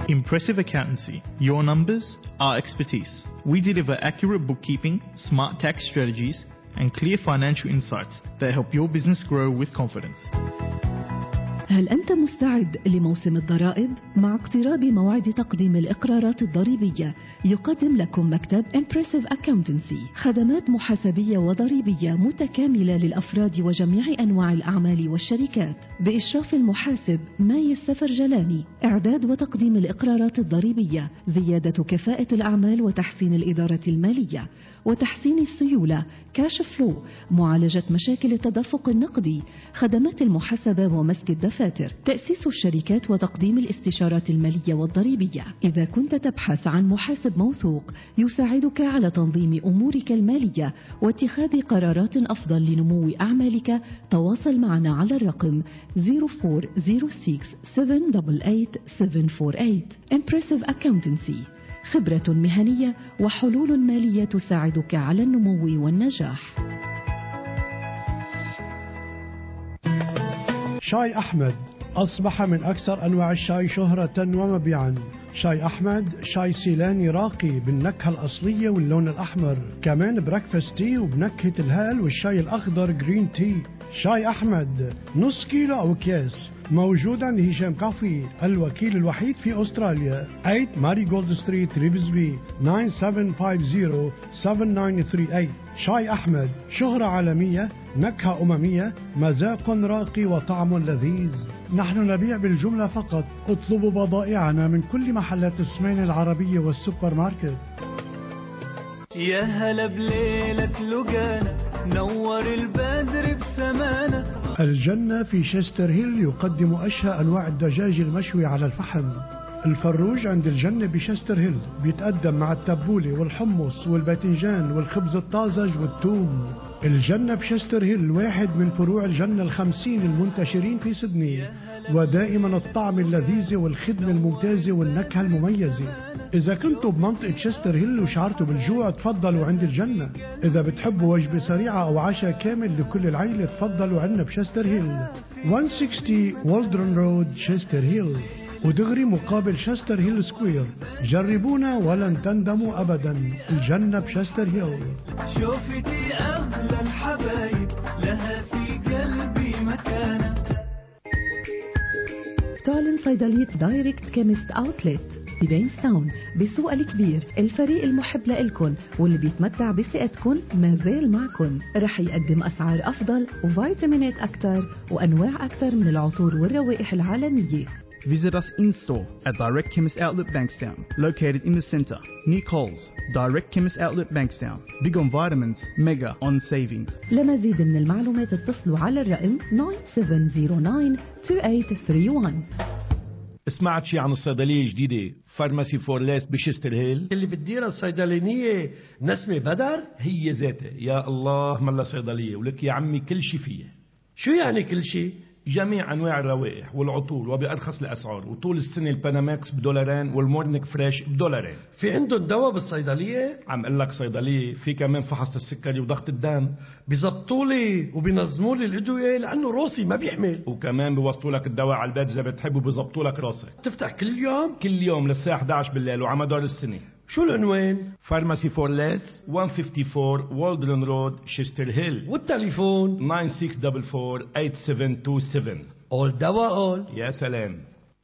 Impressive Accountancy. Your numbers, our expertise. We deliver accurate bookkeeping, smart tax strategies, and clear financial insights that help your business grow with confidence. هل أنت مستعد لموسم الضرائب؟ مع اقتراب موعد تقديم الإقرارات الضريبية يقدم لكم مكتب Impressive Accountancy خدمات محاسبية وضريبية متكاملة للأفراد وجميع أنواع الأعمال والشركات بإشراف المحاسب ماي السفر جلاني إعداد وتقديم الإقرارات الضريبية زيادة كفاءة الأعمال وتحسين الإدارة المالية وتحسين السيولة كاش فلو معالجة مشاكل التدفق النقدي خدمات المحاسبة ومسك الدفاتر تأسيس الشركات وتقديم الاستشارات المالية والضريبية إذا كنت تبحث عن محاسب موثوق يساعدك على تنظيم أمورك المالية واتخاذ قرارات أفضل لنمو أعمالك تواصل معنا على الرقم 0406 788 748 Impressive Accountancy خبرة مهنية وحلول مالية تساعدك على النمو والنجاح. شاي أحمد أصبح من أكثر أنواع الشاي شهرة ومبيعا شاي أحمد شاي سيلاني راقي بالنكهة الأصلية واللون الأحمر كمان بريكفاست تي وبنكهة الهال والشاي الأخضر جرين تي شاي أحمد نص كيلو أو أكياس موجود عند هشام كافي الوكيل الوحيد في أستراليا 8 ماري جولد ستريت ريفزبي 9750-7938 شاي أحمد شهرة عالمية نكهة أممية مذاق راقي وطعم لذيذ نحن نبيع بالجملة فقط اطلبوا بضائعنا من كل محلات السمين العربية والسوبر ماركت يا هلا بليلة لقانا نور البدر بسمانا الجنة في شستر هيل يقدم أشهى أنواع الدجاج المشوي على الفحم الفروج عند الجنة بشستر هيل بيتقدم مع التبولة والحمص والباذنجان والخبز الطازج والثوم الجنة بشستر هيل واحد من فروع الجنة الخمسين المنتشرين في سدني ودائما الطعم اللذيذ والخدمة الممتازة والنكهة المميزة إذا كنتوا بمنطقة شستر هيل وشعرتوا بالجوع تفضلوا عند الجنة إذا بتحبوا وجبة سريعة أو عشاء كامل لكل العيلة تفضلوا عنا بشستر هيل 160 والدرن رود شستر هيل ودغري مقابل شستر هيل سكوير جربونا ولن تندموا أبدا الجنة بشستر هيل شوفتي أغلى الحبايب لها في قلبي مكانة تعلن صيدلية دايركت كيمست اوتلت ببينستاون بالسوق الكبير الفريق المحب لإلكن واللي بيتمتع بثقتكن ما زال معكن رح يقدم أسعار أفضل وفيتامينات أكثر وأنواع أكثر من العطور والروائح العالمية Visit us in store at Direct Chemist Outlet Bankstown, located in the centre, near Coles. Direct Chemist Outlet Bankstown. Big on vitamins, mega on savings. لمزيد من المعلومات اتصلوا على الرقم 97092831 سمعت شي عن الصيدلية الجديدة فارماسي فورليس بشستر هيل اللي بتديرها الصيدلانية نسمة بدر هي ذاتها يا الله ملا صيدلية ولك يا عمي كل شي فيها شو يعني كل شيء جميع انواع الروائح والعطور وبارخص الاسعار وطول السنه الباناماكس بدولارين والمورنيك فريش بدولارين في عندهم دواء بالصيدلية عم اقول لك صيدليه في كمان فحص السكري وضغط الدم بيزبطوا لي وبينظموا لي الادوية لانه روسي ما بيحمل وكمان بيوصلوا لك الدواء على البيت اذا بتحب وبيظبطوا لك راسك تفتح كل يوم كل يوم للساعه 11 بالليل وعلى مدار السنه شو العنوان فارماسي فور ليس 154 والدرن رود شستر هيل والتليفون 9644 اول دواء اول يا سلام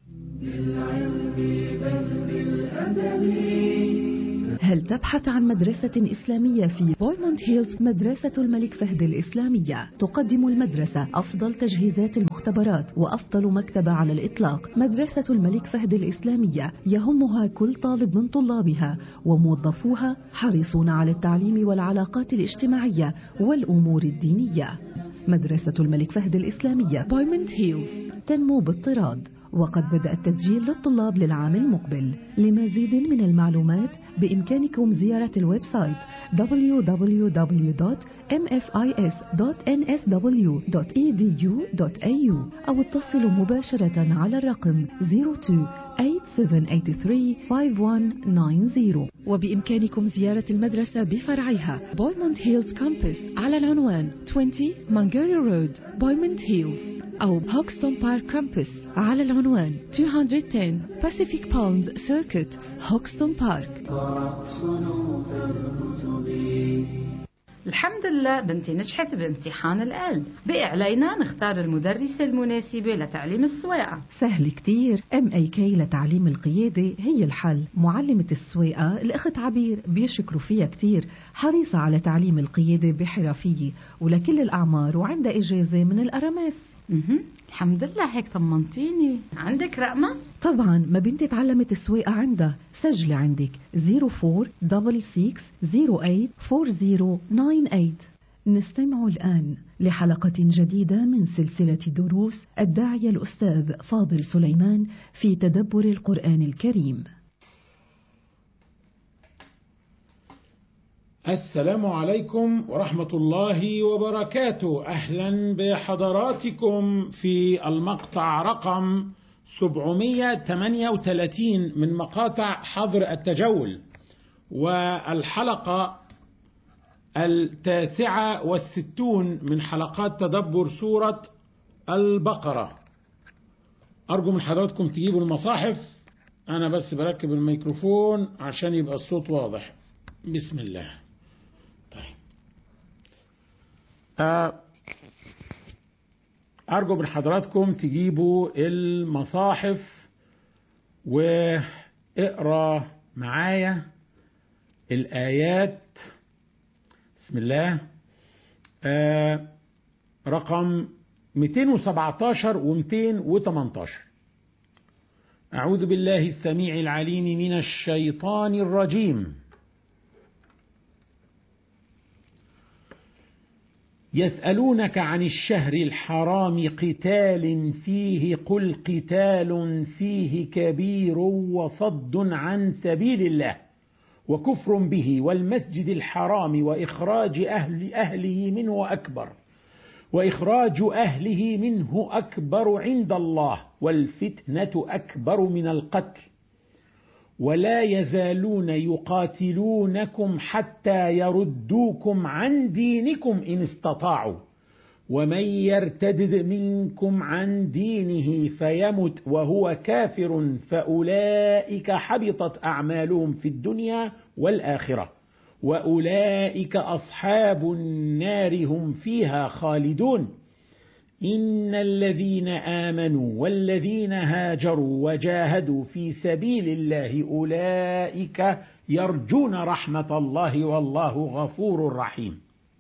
هل تبحث عن مدرسة إسلامية في بويموند هيلز مدرسة الملك فهد الإسلامية تقدم المدرسة أفضل تجهيزات المختبرات وأفضل مكتبة على الإطلاق مدرسة الملك فهد الإسلامية يهمها كل طالب من طلابها وموظفوها حريصون على التعليم والعلاقات الاجتماعية والأمور الدينية مدرسة الملك فهد الإسلامية بويموند هيلز تنمو باضطراد وقد بدأ التسجيل للطلاب للعام المقبل لمزيد من المعلومات بإمكانكم زيارة الويب سايت www.mfis.nsw.edu.au أو اتصلوا مباشرة على الرقم 02-8783-5190 وبإمكانكم زيارة المدرسة بفرعها بويموند هيلز كامبس على العنوان 20 مانجاري رود بويموند هيلز أو هوكستون بارك كامبس على العنوان 210 Pacific Palms Circuit هوكستون بارك الحمد لله بنتي نجحت بامتحان الآل بقي علينا نختار المدرسة المناسبة لتعليم السواقة سهل كتير ام اي كي لتعليم القيادة هي الحل معلمة السواقة الأخت عبير بيشكروا فيها كتير حريصة على تعليم القيادة بحرفية ولكل الأعمار وعندها إجازة من الأرامس مهم. الحمد لله هيك طمنتيني عندك رقمة؟ طبعا ما بنتي تعلمت السواقة عندها سجلي عندك 0466084098 نستمع الآن لحلقة جديدة من سلسلة دروس الداعية الأستاذ فاضل سليمان في تدبر القرآن الكريم السلام عليكم ورحمة الله وبركاته أهلا بحضراتكم في المقطع رقم 738 من مقاطع حظر التجول والحلقة التاسعة والستون من حلقات تدبر سورة البقرة أرجو من حضراتكم تجيبوا المصاحف أنا بس بركب الميكروفون عشان يبقى الصوت واضح بسم الله طيب آه، أرجو من حضراتكم تجيبوا المصاحف واقرا معايا الآيات بسم الله آه، رقم 217 و 218 أعوذ بالله السميع العليم من الشيطان الرجيم يسألونك عن الشهر الحرام قتال فيه قل قتال فيه كبير وصد عن سبيل الله وكفر به والمسجد الحرام وإخراج أهل أهله منه أكبر وإخراج أهله منه أكبر عند الله والفتنة أكبر من القتل ولا يزالون يقاتلونكم حتى يردوكم عن دينكم إن استطاعوا ومن يرتدد منكم عن دينه فيمت وهو كافر فأولئك حبطت أعمالهم في الدنيا والآخرة وأولئك أصحاب النار هم فيها خالدون إن الذين آمنوا والذين هاجروا وجاهدوا في سبيل الله أولئك يرجون رحمة الله والله غفور رحيم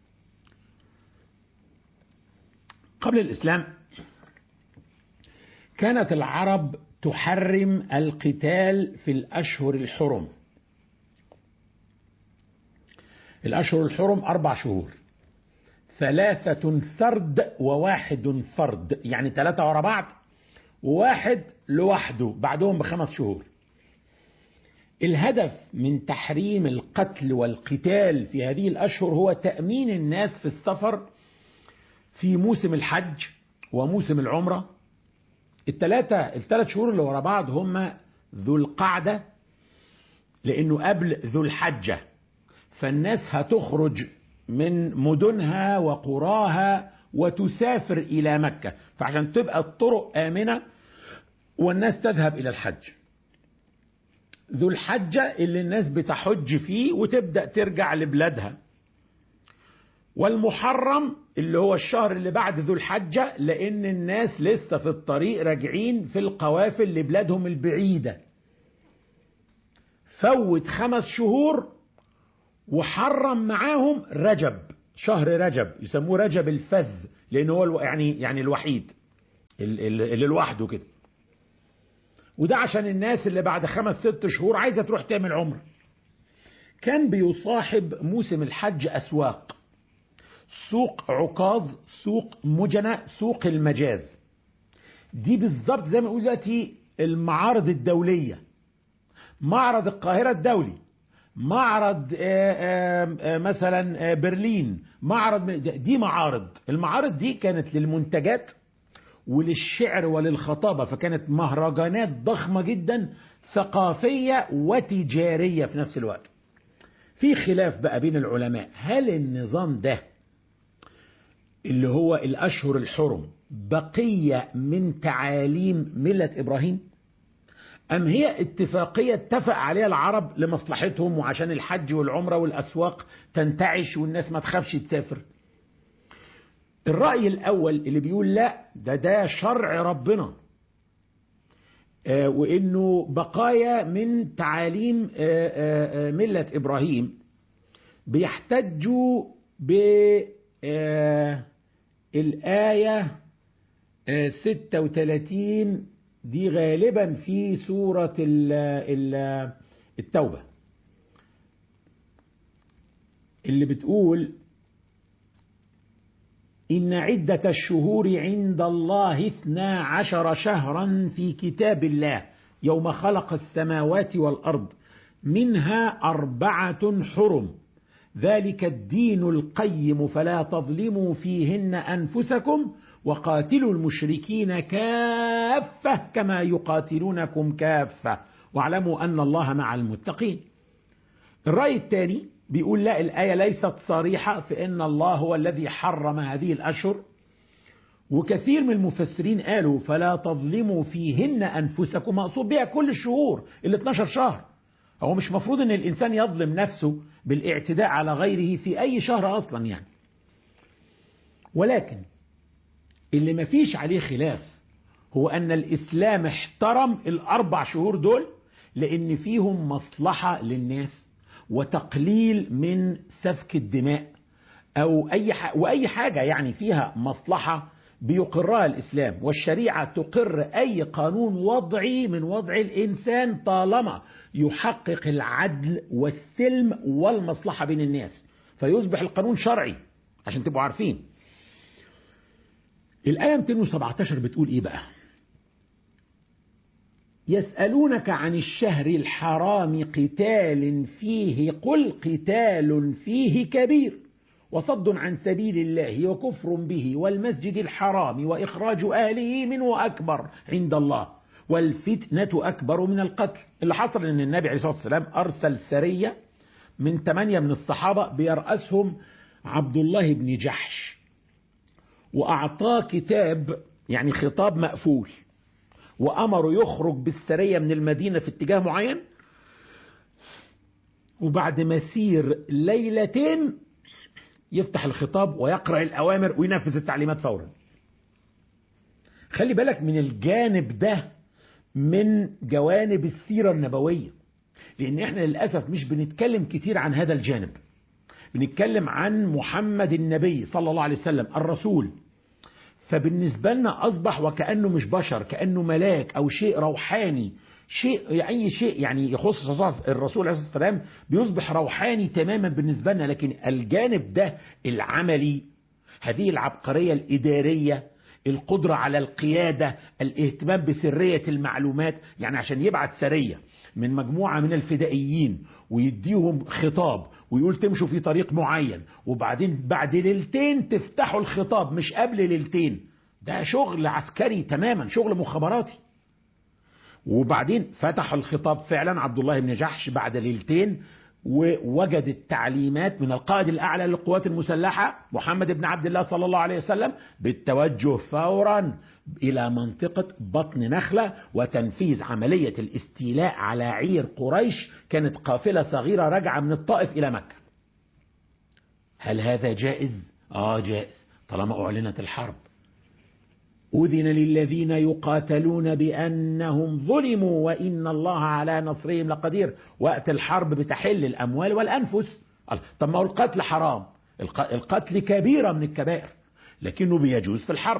قبل الإسلام كانت العرب تحرم القتال في الأشهر الحرم الأشهر الحرم أربع شهور ثلاثة فرد وواحد فرد يعني ثلاثة ورا بعض وواحد لوحده بعدهم بخمس شهور الهدف من تحريم القتل والقتال في هذه الأشهر هو تأمين الناس في السفر في موسم الحج وموسم العمرة الثلاثة الثلاث شهور اللي ورا بعض هم ذو القعدة لأنه قبل ذو الحجة فالناس هتخرج من مدنها وقراها وتسافر إلى مكة فعشان تبقى الطرق آمنة والناس تذهب إلى الحج ذو الحجة اللي الناس بتحج فيه وتبدأ ترجع لبلادها والمحرم اللي هو الشهر اللي بعد ذو الحجة لأن الناس لسه في الطريق راجعين في القوافل لبلادهم البعيدة فوت خمس شهور وحرم معاهم رجب شهر رجب يسموه رجب الفذ لأن هو الو... يعني يعني الوحيد اللي لوحده كده وده عشان الناس اللي بعد خمس ست شهور عايزة تروح تعمل عمر كان بيصاحب موسم الحج أسواق سوق عكاظ سوق مجنة سوق المجاز دي بالظبط زي ما نقول دلوقتي المعارض الدولية معرض القاهرة الدولي معرض آآ آآ مثلا برلين معرض دي معارض المعارض دي كانت للمنتجات وللشعر وللخطابة فكانت مهرجانات ضخمة جدا ثقافية وتجارية في نفس الوقت في خلاف بقى بين العلماء هل النظام ده اللي هو الأشهر الحرم بقية من تعاليم ملة إبراهيم أم هي اتفاقية اتفق عليها العرب لمصلحتهم وعشان الحج والعمرة والأسواق تنتعش والناس ما تخافش تسافر الرأي الأول اللي بيقول لا ده ده شرع ربنا آه، وإنه بقايا من تعاليم آه، آه، آه، ملة إبراهيم بيحتجوا بالآية 36 دي غالبا في سورة ال- ال- التوبة اللي بتقول إن عدة الشهور عند الله اثنا عشر شهرا في كتاب الله يوم خلق السماوات والأرض منها أربعة حرم ذلك الدين القيم فلا تظلموا فيهن أنفسكم وقاتلوا المشركين كافة كما يقاتلونكم كافة واعلموا أن الله مع المتقين الرأي الثاني بيقول لا الآية ليست صريحة في أن الله هو الذي حرم هذه الأشهر وكثير من المفسرين قالوا فلا تظلموا فيهن أنفسكم مقصود بها كل الشهور ال 12 شهر هو مش مفروض أن الإنسان يظلم نفسه بالاعتداء على غيره في أي شهر أصلا يعني ولكن اللي مفيش عليه خلاف هو أن الإسلام احترم الأربع شهور دول لأن فيهم مصلحة للناس وتقليل من سفك الدماء أو أي ح... وأي حاجة يعني فيها مصلحة بيقرها الإسلام والشريعة تقر أي قانون وضعي من وضع الإنسان طالما يحقق العدل والسلم والمصلحة بين الناس فيصبح القانون شرعي عشان تبقوا عارفين الآية 217 بتقول إيه بقى يسألونك عن الشهر الحرام قتال فيه قل قتال فيه كبير وصد عن سبيل الله وكفر به والمسجد الحرام وإخراج أهله منه أكبر عند الله والفتنة أكبر من القتل اللي حصل أن النبي عليه الصلاة والسلام أرسل سرية من ثمانية من الصحابة بيرأسهم عبد الله بن جحش وأعطاه كتاب يعني خطاب مقفول وأمره يخرج بالسرية من المدينة في اتجاه معين وبعد مسير ليلتين يفتح الخطاب ويقرأ الأوامر وينفذ التعليمات فورا خلي بالك من الجانب ده من جوانب السيرة النبوية لأن احنا للأسف مش بنتكلم كتير عن هذا الجانب بنتكلم عن محمد النبي صلى الله عليه وسلم الرسول فبالنسبة لنا أصبح وكأنه مش بشر كأنه ملاك أو شيء روحاني شيء أي شيء يعني يخص الرسول عليه الصلاة والسلام بيصبح روحاني تماما بالنسبة لنا لكن الجانب ده العملي هذه العبقرية الإدارية القدرة على القيادة الاهتمام بسرية المعلومات يعني عشان يبعت سرية من مجموعة من الفدائيين ويديهم خطاب ويقول تمشوا في طريق معين وبعدين بعد ليلتين تفتحوا الخطاب مش قبل ليلتين ده شغل عسكري تماما شغل مخابراتي وبعدين فتحوا الخطاب فعلا عبد الله بن جحش بعد ليلتين ووجد التعليمات من القائد الأعلى للقوات المسلحة محمد بن عبد الله صلى الله عليه وسلم بالتوجه فورا إلى منطقة بطن نخلة وتنفيذ عملية الاستيلاء على عير قريش كانت قافلة صغيرة راجعة من الطائف إلى مكة هل هذا جائز؟ آه جائز طالما أعلنت الحرب أذن للذين يقاتلون بأنهم ظلموا وإن الله على نصرهم لقدير وقت الحرب بتحل الأموال والأنفس طب ما هو القتل حرام القتل كبيرة من الكبائر لكنه بيجوز في الحرب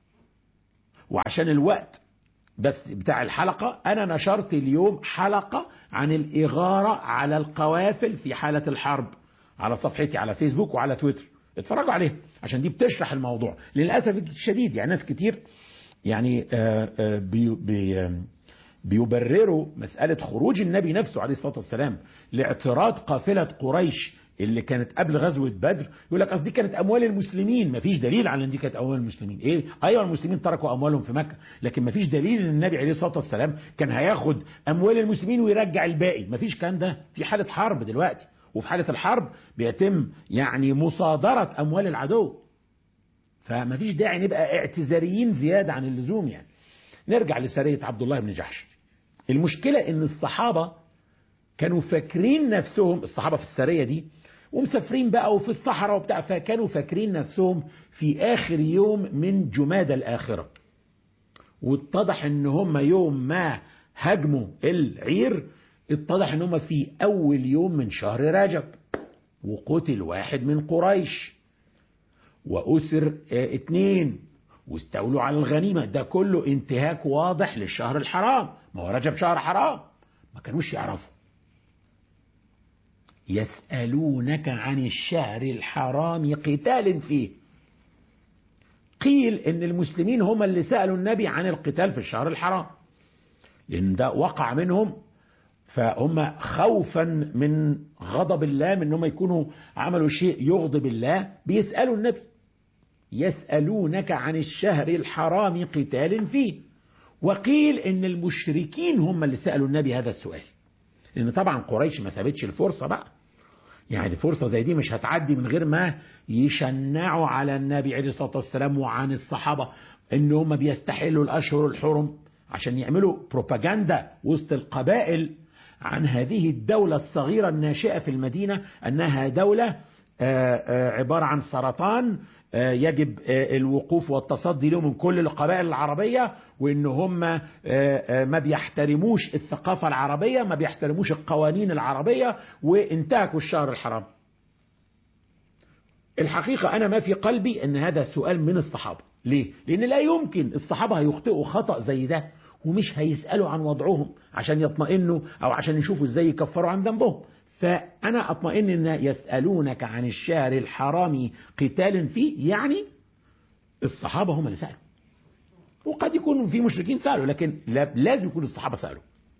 وعشان الوقت بس بتاع الحلقة أنا نشرت اليوم حلقة عن الإغارة على القوافل في حالة الحرب على صفحتي على فيسبوك وعلى تويتر اتفرجوا عليه عشان دي بتشرح الموضوع للأسف الشديد يعني ناس كتير يعني بي بي بيبرروا مسألة خروج النبي نفسه عليه الصلاة والسلام لاعتراض قافلة قريش اللي كانت قبل غزوة بدر يقول لك أصل دي كانت أموال المسلمين مفيش دليل على أن دي كانت أموال المسلمين إيه أيوة المسلمين تركوا أموالهم في مكة لكن مفيش دليل أن النبي عليه الصلاة والسلام كان هياخد أموال المسلمين ويرجع الباقي مفيش كان ده في حالة حرب دلوقتي وفي حالة الحرب بيتم يعني مصادرة أموال العدو فما فيش داعي نبقى اعتذاريين زيادة عن اللزوم يعني نرجع لسرية عبد الله بن جحش المشكلة ان الصحابة كانوا فاكرين نفسهم الصحابة في السرية دي ومسافرين بقى وفي الصحراء وبتاع فكانوا فاكرين نفسهم في آخر يوم من جماد الآخرة واتضح ان هم يوم ما هاجموا العير اتضح ان هم في اول يوم من شهر رجب وقتل واحد من قريش واسر اه اتنين واستولوا على الغنيمة ده كله انتهاك واضح للشهر الحرام ما هو رجب شهر حرام ما كانوش يعرفوا يسألونك عن الشهر الحرام قتال فيه قيل ان المسلمين هم اللي سألوا النبي عن القتال في الشهر الحرام لان ده وقع منهم فهم خوفا من غضب الله من انهم يكونوا عملوا شيء يغضب الله بيسألوا النبي يسألونك عن الشهر الحرام قتال فيه وقيل ان المشركين هم اللي سألوا النبي هذا السؤال لان طبعا قريش ما سابتش الفرصة بقى يعني فرصة زي دي مش هتعدي من غير ما يشنعوا على النبي عليه الصلاة والسلام وعن الصحابة ان هم بيستحلوا الاشهر الحرم عشان يعملوا بروباجندا وسط القبائل عن هذه الدولة الصغيرة الناشئة في المدينة أنها دولة عبارة عن سرطان يجب الوقوف والتصدي له من كل القبائل العربية وإن هم ما بيحترموش الثقافة العربية ما بيحترموش القوانين العربية وانتهكوا الشهر الحرام الحقيقة أنا ما في قلبي أن هذا السؤال من الصحابة ليه؟ لأن لا يمكن الصحابة هيخطئوا خطأ زي ده ومش هيسألوا عن وضعهم عشان يطمئنوا أو عشان يشوفوا ازاي يكفروا عن ذنبهم فأنا أطمئن أن يسألونك عن الشهر الحرام قتال فيه يعني الصحابة هم اللي سألوا وقد يكون في مشركين سألوا لكن لازم يكون الصحابة سألوا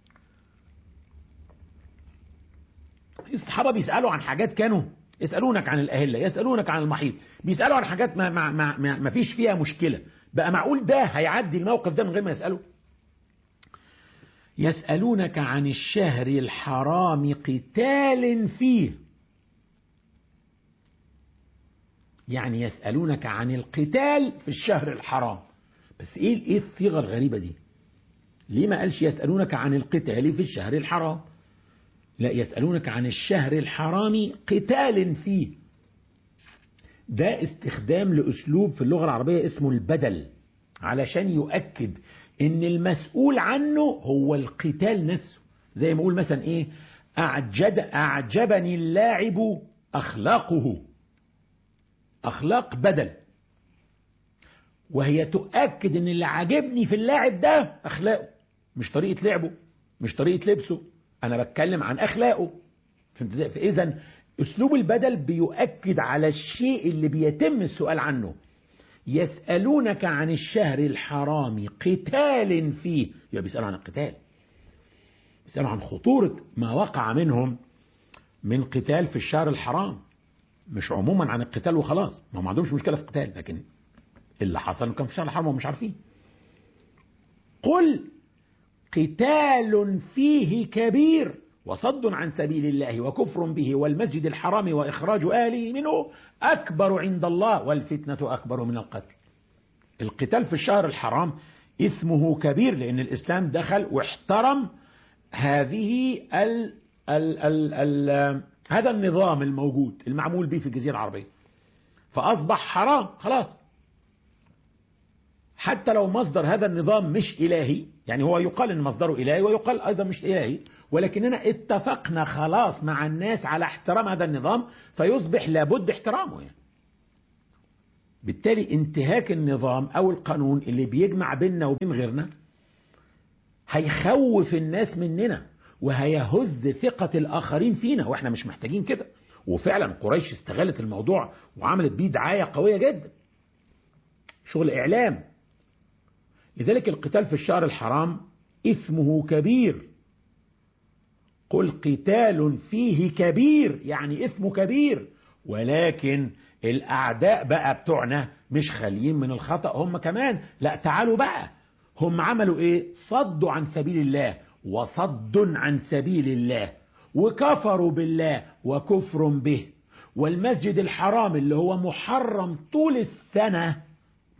الصحابة بيسألوا عن حاجات كانوا يسألونك عن الأهلة يسألونك عن المحيط بيسألوا عن حاجات ما, ما, ما, ما, ما فيش فيها مشكلة بقى معقول ده هيعدي الموقف ده من غير ما يسألوا يسألونك عن الشهر الحرام قتال فيه يعني يسألونك عن القتال في الشهر الحرام بس ايه ايه الصيغة الغريبة دي ليه ما قالش يسألونك عن القتال في الشهر الحرام لا يسألونك عن الشهر الحرام قتال فيه ده استخدام لأسلوب في اللغة العربية اسمه البدل علشان يؤكد ان المسؤول عنه هو القتال نفسه زي ما اقول مثلا ايه أعجب أعجبني اللاعب أخلاقه أخلاق بدل وهي تؤكد ان اللي عاجبني في اللاعب ده أخلاقه مش طريقة لعبه مش طريقة لبسه أنا بتكلم عن أخلاقه فهمت ازاي فإذا أسلوب البدل بيؤكد على الشيء اللي بيتم السؤال عنه يسألونك عن الشهر الحرام قتال فيه يبقى بيسألوا عن القتال بيسألوا عن خطورة ما وقع منهم من قتال في الشهر الحرام مش عموما عن القتال وخلاص ما هم عندهمش مشكلة في القتال لكن اللي حصل كان في الشهر الحرام ومش عارفين قل قتال فيه كبير وصد عن سبيل الله وكفر به والمسجد الحرام وإخراج أهله منه أكبر عند الله والفتنة أكبر من القتل القتال في الشهر الحرام اسمه كبير لأن الإسلام دخل واحترم هذه ال ال ال ال هذا النظام الموجود المعمول به في الجزيرة العربية فأصبح حرام خلاص حتى لو مصدر هذا النظام مش إلهي يعني هو يقال أن مصدره إلهي ويقال أيضا مش إلهي ولكننا اتفقنا خلاص مع الناس على احترام هذا النظام فيصبح لابد احترامه يعني. بالتالي انتهاك النظام أو القانون اللي بيجمع بيننا وبين غيرنا هيخوف الناس مننا وهيهز ثقة الآخرين فينا وإحنا مش محتاجين كده وفعلا قريش استغلت الموضوع وعملت بيه دعاية قوية جدا شغل إعلام لذلك القتال في الشهر الحرام اسمه كبير قل قتال فيه كبير يعني اسمه كبير ولكن الأعداء بقى بتوعنا مش خاليين من الخطأ هم كمان لا تعالوا بقى هم عملوا ايه صدوا عن سبيل الله وصد عن سبيل الله وكفروا بالله وكفر به والمسجد الحرام اللي هو محرم طول السنة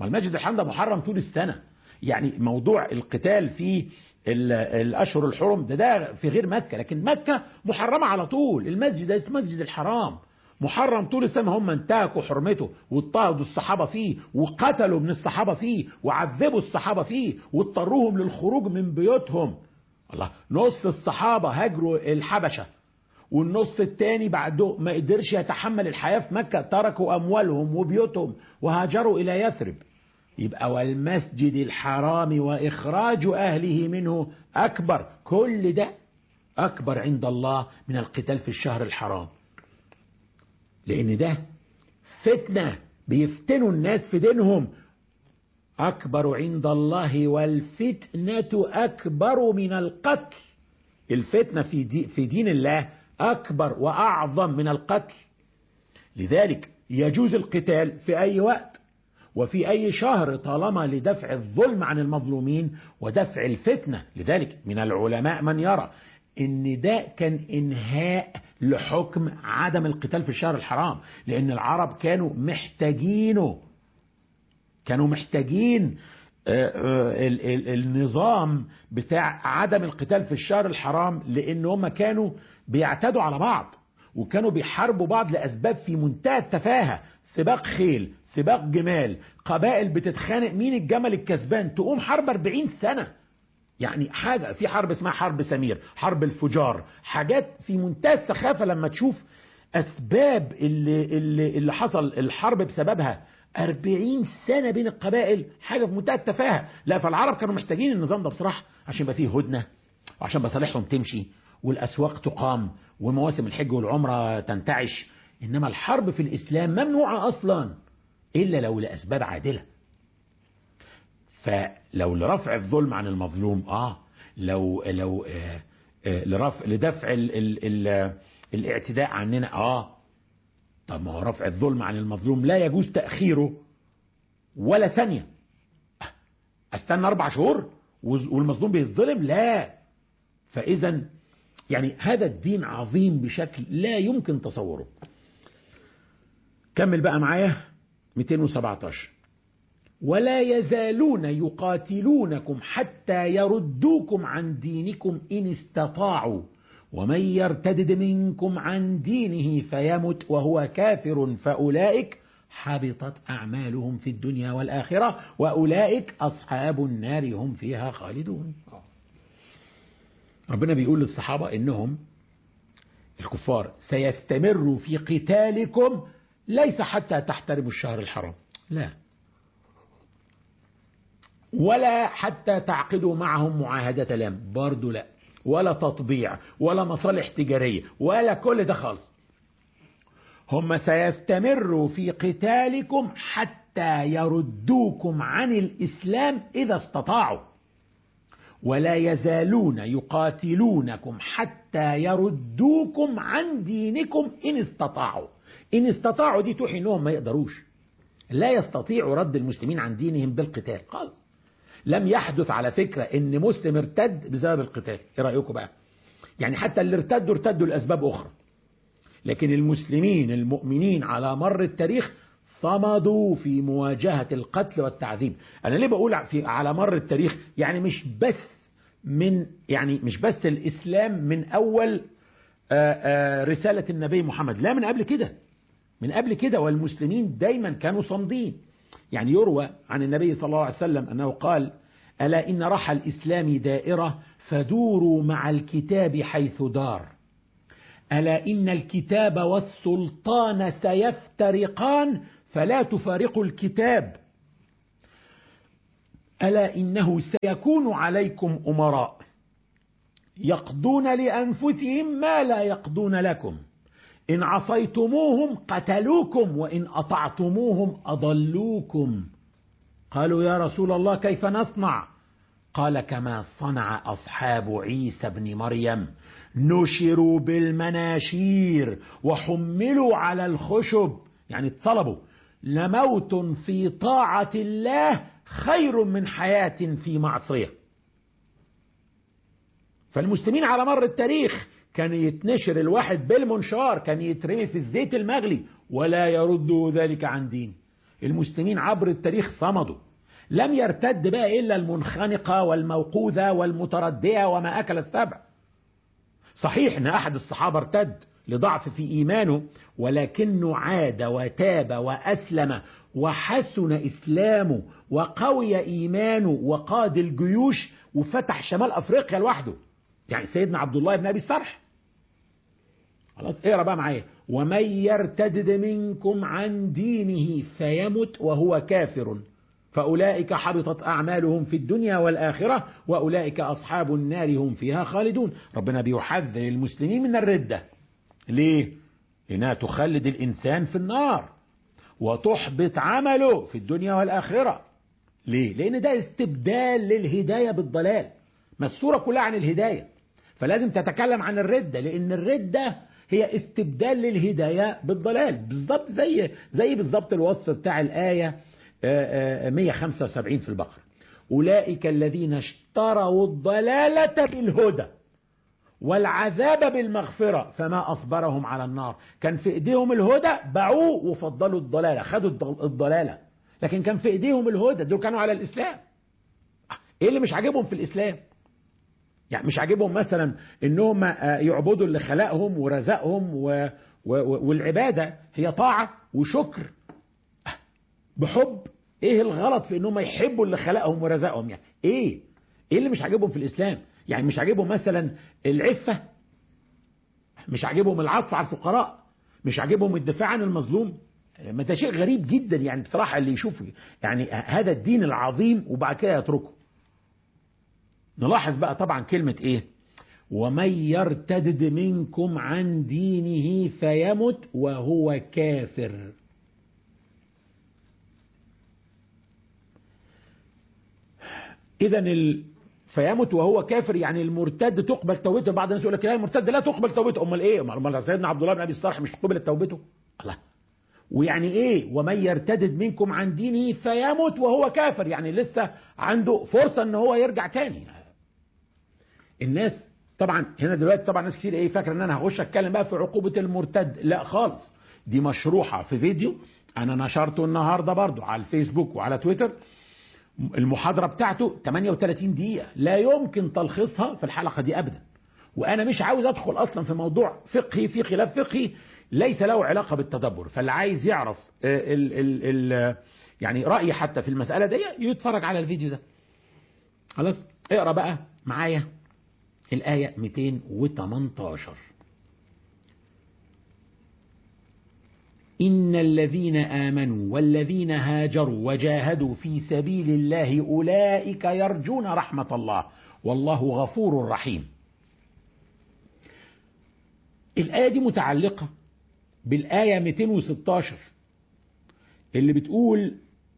ما المسجد الحرام ده محرم طول السنة يعني موضوع القتال في ال- الأشهر الحرم ده ده في غير مكة لكن مكة محرمة على طول المسجد ده اسمه مسجد الحرام محرم طول السنة هم انتهكوا حرمته واضطهدوا الصحابة فيه وقتلوا من الصحابة فيه وعذبوا الصحابة فيه واضطروهم للخروج من بيوتهم الله نص الصحابة هاجروا الحبشة والنص التاني بعده ما قدرش يتحمل الحياة في مكة تركوا أموالهم وبيوتهم وهاجروا إلى يثرب يبقى والمسجد الحرام وإخراج أهله منه أكبر كل ده أكبر عند الله من القتال في الشهر الحرام لأن ده فتنة بيفتنوا الناس في دينهم أكبر عند الله والفتنة أكبر من القتل الفتنة في, دي في دين الله أكبر وأعظم من القتل لذلك يجوز القتال في أي وقت وفي أي شهر طالما لدفع الظلم عن المظلومين ودفع الفتنة لذلك من العلماء من يرى ان ده كان انهاء لحكم عدم القتال في الشهر الحرام لان العرب كانوا محتاجينه كانوا محتاجين آه، آه، ال- ال- النظام بتاع عدم القتال في الشهر الحرام لان هم كانوا بيعتدوا على بعض وكانوا بيحاربوا بعض لاسباب في منتهى التفاهه سباق خيل سباق جمال قبائل بتتخانق مين الجمل الكسبان تقوم حرب 40 سنه يعني حاجة في حرب اسمها حرب سمير حرب الفجار حاجات في منتهى السخافة لما تشوف أسباب اللي, اللي, اللي حصل الحرب بسببها أربعين سنة بين القبائل حاجة في منتهى التفاهة لا فالعرب كانوا محتاجين النظام ده بصراحة عشان يبقى فيه هدنة وعشان مصالحهم تمشي والأسواق تقام ومواسم الحج والعمرة تنتعش إنما الحرب في الإسلام ممنوعة أصلا إلا لو لأسباب عادلة فلو لرفع الظلم عن المظلوم اه لو لو آه آه لرفع لدفع ال ال ال الاعتداء عننا اه طب ما هو رفع الظلم عن المظلوم لا يجوز تأخيره ولا ثانية آه، استنى اربع شهور وز- والمظلوم بيتظلم لا فاذا يعني هذا الدين عظيم بشكل لا يمكن تصوره كمل بقى معايا 217 ولا يزالون يقاتلونكم حتى يردوكم عن دينكم إن استطاعوا ومن يرتدد منكم عن دينه فيمت وهو كافر فأولئك حبطت أعمالهم في الدنيا والآخرة وأولئك أصحاب النار هم فيها خالدون ربنا بيقول للصحابة إنهم الكفار سيستمروا في قتالكم ليس حتى تحترموا الشهر الحرام لا ولا حتى تعقدوا معهم معاهدة لام برضو لا ولا تطبيع ولا مصالح تجارية ولا كل ده خالص هم سيستمروا في قتالكم حتى يردوكم عن الإسلام إذا استطاعوا ولا يزالون يقاتلونكم حتى يردوكم عن دينكم إن استطاعوا إن استطاعوا دي توحي إنهم ما يقدروش لا يستطيعوا رد المسلمين عن دينهم بالقتال خالص لم يحدث على فكرة ان مسلم ارتد بسبب القتال ايه رأيكم بقى يعني حتى اللي ارتدوا ارتدوا لأسباب أخرى لكن المسلمين المؤمنين على مر التاريخ صمدوا في مواجهة القتل والتعذيب أنا ليه بقول في على مر التاريخ يعني مش بس من يعني مش بس الإسلام من أول آآ آآ رسالة النبي محمد لا من قبل كده من قبل كده والمسلمين دايما كانوا صامدين يعني يروى عن النبي صلى الله عليه وسلم أنه قال ألا إن رحى الإسلام دائرة فدوروا مع الكتاب حيث دار ألا إن الكتاب والسلطان سيفترقان فلا تفارقوا الكتاب ألا إنه سيكون عليكم أمراء يقضون لأنفسهم ما لا يقضون لكم إن عصيتموهم قتلوكم وإن أطعتموهم أضلوكم قالوا يا رسول الله كيف نصنع قال كما صنع أصحاب عيسى بن مريم نشروا بالمناشير وحملوا على الخشب يعني اتصلبوا لموت في طاعة الله خير من حياة في معصية فالمسلمين على مر التاريخ كان يتنشر الواحد بالمنشار كان يترمي في الزيت المغلي ولا يرد ذلك عن دين المسلمين عبر التاريخ صمدوا لم يرتد بقى إلا المنخنقة والموقوذة والمتردية وما أكل السبع صحيح أن أحد الصحابة ارتد لضعف في إيمانه ولكنه عاد وتاب وأسلم وحسن إسلامه وقوي إيمانه وقاد الجيوش وفتح شمال أفريقيا لوحده يعني سيدنا عبد الله بن أبي السرح خلاص اقرا بقى معايا ومن يرتد منكم عن دينه فيمت وهو كافر فأولئك حبطت أعمالهم في الدنيا والآخرة وأولئك أصحاب النار هم فيها خالدون ربنا بيحذر المسلمين من الردة ليه؟ لأنها تخلد الإنسان في النار وتحبط عمله في الدنيا والآخرة ليه؟ لأن ده استبدال للهداية بالضلال ما السورة كلها عن الهداية فلازم تتكلم عن الردة لأن الردة هي استبدال للهداية بالضلال بالظبط زي زي بالظبط الوصف بتاع الآية 175 في البقرة أولئك الذين اشتروا الضلالة بالهدى والعذاب بالمغفرة فما أصبرهم على النار كان في إيديهم الهدى باعوه وفضلوا الضلالة خدوا الضلالة لكن كان في إيديهم الهدى دول كانوا على الإسلام إيه اللي مش عاجبهم في الإسلام يعني مش عاجبهم مثلا انهم يعبدوا اللي خلقهم ورزقهم و... و... والعبادة هي طاعة وشكر بحب ايه الغلط في انهم يحبوا اللي خلقهم ورزقهم يعني ايه ايه اللي مش عاجبهم في الاسلام يعني مش عاجبهم مثلا العفة مش عاجبهم العطف على الفقراء مش عاجبهم الدفاع عن المظلوم ما ده شيء غريب جدا يعني بصراحة اللي يشوف يعني هذا الدين العظيم وبعد كده يتركه نلاحظ بقى طبعا كلمة ايه ومن يرتدد منكم عن دينه فيمت وهو كافر اذا ال... فيمت وهو كافر يعني المرتد تقبل توبته بعض الناس يقول لك لا المرتد لا تقبل توبته امال ايه امال سيدنا عبد الله بن ابي الصالح مش قبلت توبته الله ويعني ايه ومن يرتدد منكم عن دينه فيمت وهو كافر يعني لسه عنده فرصة ان هو يرجع تاني الناس طبعا هنا دلوقتي طبعا ناس كتير ايه فاكره ان انا هخش اتكلم بقى في عقوبة المرتد لا خالص دي مشروحة في فيديو انا نشرته النهاردة برضو على الفيسبوك وعلى تويتر المحاضرة بتاعته 38 دقيقة لا يمكن تلخيصها في الحلقة دي ابدا وانا مش عاوز ادخل اصلا في موضوع فقهي في خلاف فقهي ليس له علاقة بالتدبر فاللي عايز يعرف ال ال ال يعني رأيي حتى في المسألة دي يتفرج على الفيديو ده خلاص اقرأ بقى معايا الآية 218 إن الذين آمنوا والذين هاجروا وجاهدوا في سبيل الله أولئك يرجون رحمة الله والله غفور رحيم الآية دي متعلقة بالآية 216 اللي بتقول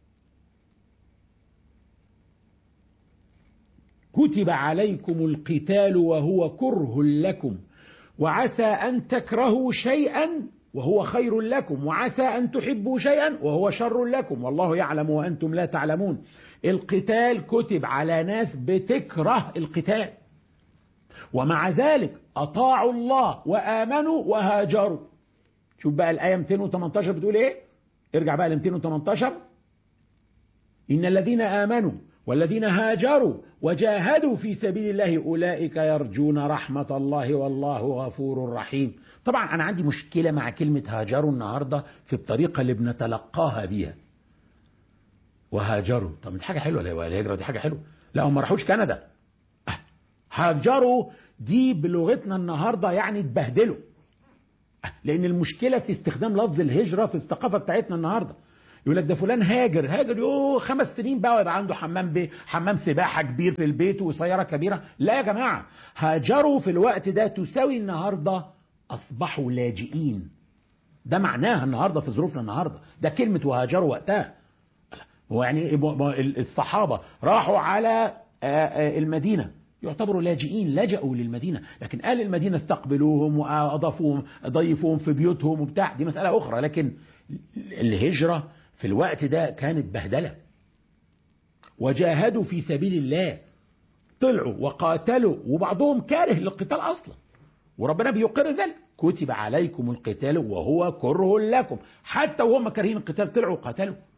كتب عليكم القتال وهو كره لكم وعسى أن تكرهوا شيئا وهو خير لكم وعسى أن تحبوا شيئا وهو شر لكم والله يعلم وأنتم لا تعلمون القتال كتب على ناس بتكره القتال ومع ذلك أطاعوا الله وآمنوا وهاجروا شوف بقى الآية 218 بتقول إيه ارجع بقى ل 218 إن الذين آمنوا والذين هاجروا وجاهدوا في سبيل الله أولئك يرجون رحمة الله والله غفور رحيم طبعا أنا عندي مشكلة مع كلمة هاجروا النهاردة في الطريقة اللي بنتلقاها بيها وهاجروا طب دي حاجة حلوة لا الهجرة دي حاجة حلوة لا هم ما راحوش كندا هاجروا دي بلغتنا النهاردة يعني اتبهدلوا لأن المشكلة في استخدام لفظ الهجرة في الثقافة بتاعتنا النهاردة يقول لك ده فلان هاجر هاجر يوه خمس سنين بقى ويبقى عنده حمام بي حمام سباحة كبير في البيت وسيارة كبيرة لا يا جماعة هاجروا في الوقت ده تساوي النهاردة أصبحوا لاجئين ده معناها النهاردة في ظروفنا النهاردة ده كلمة وهاجروا وقتها هو يعني الصحابة راحوا على المدينة يعتبروا لاجئين لجأوا للمدينة لكن أهل المدينة استقبلوهم وأضافوهم ضيفوهم في بيوتهم وبتاع دي مسألة أخرى لكن الهجرة في الوقت ده كانت بهدلة وجاهدوا في سبيل الله طلعوا وقاتلوا وبعضهم كاره للقتال أصلا وربنا بيقر ذلك كتب عليكم القتال وهو كره لكم حتى وهم كارهين القتال طلعوا وقاتلوا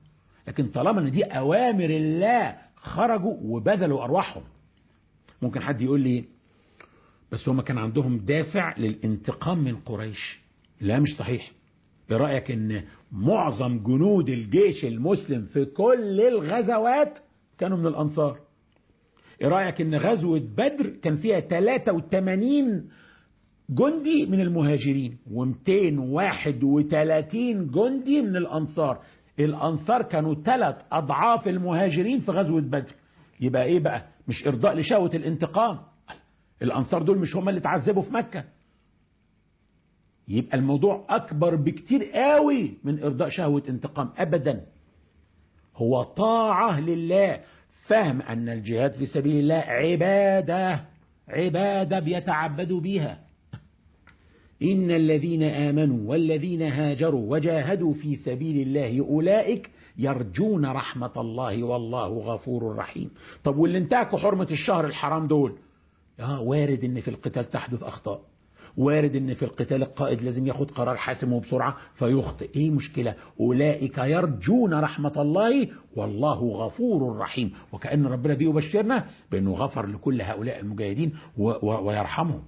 لكن طالما ان دي اوامر الله خرجوا وبذلوا ارواحهم ممكن حد يقول لي بس هما كان عندهم دافع للانتقام من قريش لا مش صحيح ايه رايك ان معظم جنود الجيش المسلم في كل الغزوات كانوا من الانصار ايه رايك ان غزوه بدر كان فيها 83 جندي من المهاجرين و231 جندي من الانصار الانصار كانوا ثلاث اضعاف المهاجرين في غزوه بدر يبقى ايه بقى مش ارضاء لشهوه الانتقام الانصار دول مش هم اللي اتعذبوا في مكه يبقى الموضوع اكبر بكتير قوي من ارضاء شهوه انتقام ابدا هو طاعه لله فهم ان الجهاد في سبيل الله عباده عباده بيتعبدوا بيها إن الذين آمنوا والذين هاجروا وجاهدوا في سبيل الله أولئك يرجون رحمة الله والله غفور رحيم طب واللي انتهكوا حرمة الشهر الحرام دول آه وارد ان في القتال تحدث أخطاء وارد ان في القتال القائد لازم ياخد قرار حاسم وبسرعة فيخطئ ايه مشكلة اولئك يرجون رحمة الله والله غفور رحيم وكأن ربنا بيبشرنا بانه غفر لكل هؤلاء المجاهدين و و ويرحمهم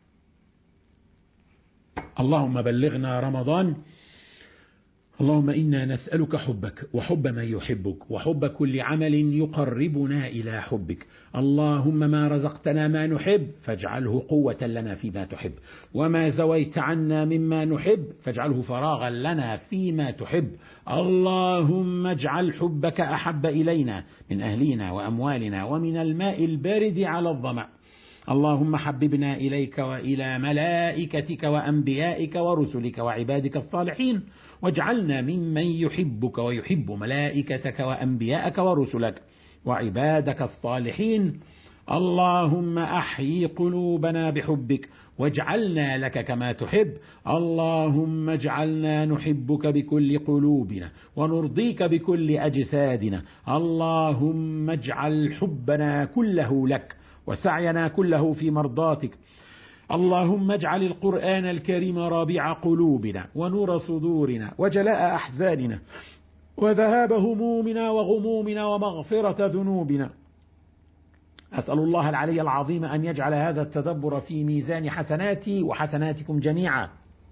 اللهم بلغنا رمضان اللهم إنا نسألك حبك وحب من يحبك وحب كل عمل يقربنا إلى حبك اللهم ما رزقتنا ما نحب فاجعله قوة لنا فيما تحب وما زويت عنا مما نحب فاجعله فراغا لنا فيما تحب اللهم اجعل حبك أحب إلينا من أهلنا وأموالنا ومن الماء البارد على الظمأ اللهم حببنا إليك وإلى ملائكتك وأنبيائك ورسلك وعبادك الصالحين واجعلنا ممن يحبك ويحب ملائكتك وأنبياءك ورسلك وعبادك الصالحين اللهم أحيي قلوبنا بحبك واجعلنا لك كما تحب اللهم اجعلنا نحبك بكل قلوبنا ونرضيك بكل أجسادنا اللهم اجعل حبنا كله لك وسعينا كله في مرضاتك اللهم اجعل القرآن الكريم رابع قلوبنا ونور صدورنا وجلاء أحزاننا وذهاب همومنا وغمومنا ومغفرة ذنوبنا أسأل الله العلي العظيم أن يجعل هذا التدبر في ميزان حسناتي وحسناتكم جميعا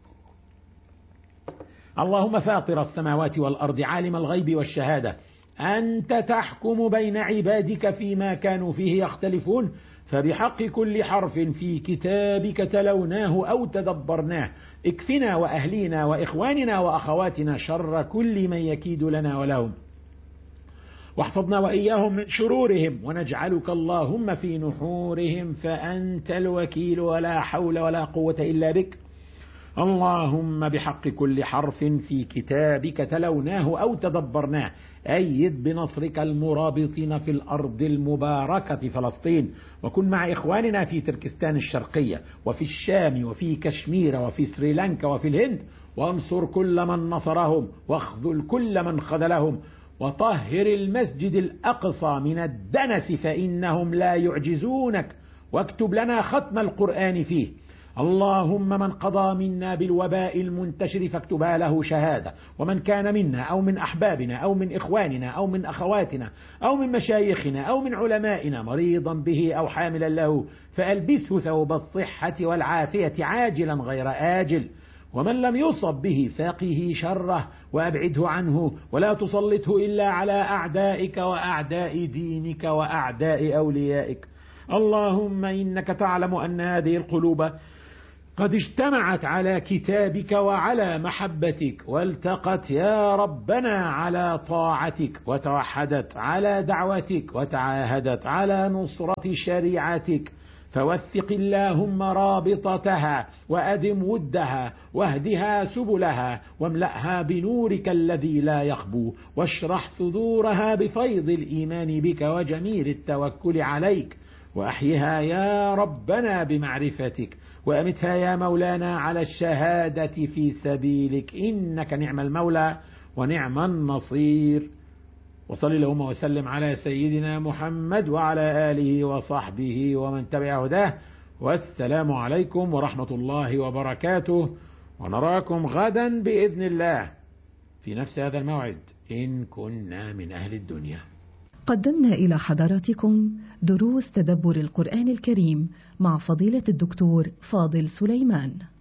اللهم فاطر السماوات والأرض عالم الغيب والشهادة أنت تحكم بين عبادك فيما كانوا فيه يختلفون فبحق كل حرف في كتابك تلوناه أو تدبرناه اكفنا وأهلينا وإخواننا وأخواتنا شر كل من يكيد لنا ولهم واحفظنا وإياهم من شرورهم ونجعلك اللهم في نحورهم فأنت الوكيل ولا حول ولا قوة إلا بك اللهم بحق كل حرف في كتابك تلوناه أو تدبرناه أيد بنصرك المرابطين في الأرض المباركة فلسطين وكن مع إخواننا في تركستان الشرقية وفي الشام وفي كشمير وفي سريلانكا وفي الهند وانصر كل من نصرهم واخذل كل من خذلهم وطهر المسجد الأقصى من الدنس فإنهم لا يعجزونك واكتب لنا ختم القرآن فيه اللهم من قضى منا بالوباء المنتشر فاكتبها له شهادة ومن كان منا أو من أحبابنا أو من إخواننا أو من أخواتنا أو من مشايخنا أو من علمائنا مريضا به أو حاملا له فألبسه ثوب الصحة والعافية عاجلا غير آجل ومن لم يصب به فاقه شره وأبعده عنه ولا تسلطه إلا على أعدائك وأعداء دينك وأعداء أوليائك اللهم إنك تعلم أن هذه القلوب قد اجتمعت على كتابك وعلى محبتك والتقت يا ربنا على طاعتك وتوحدت على دعوتك وتعاهدت على نصرة شريعتك فوثق اللهم رابطتها وأدم ودها واهدها سبلها واملأها بنورك الذي لا يخبو واشرح صدورها بفيض الإيمان بك وجميل التوكل عليك وأحيها يا ربنا بمعرفتك وأمتها يا مولانا على الشهادة في سبيلك إنك نعم المولى ونعم النصير وصل اللهم وسلم على سيدنا محمد وعلى آله وصحبه ومن تبع هداه والسلام عليكم ورحمة الله وبركاته ونراكم غدا بإذن الله في نفس هذا الموعد إن كنا من أهل الدنيا قدمنا إلى حضراتكم دروس تدبر القرآن الكريم مع فضيلة الدكتور فاضل سليمان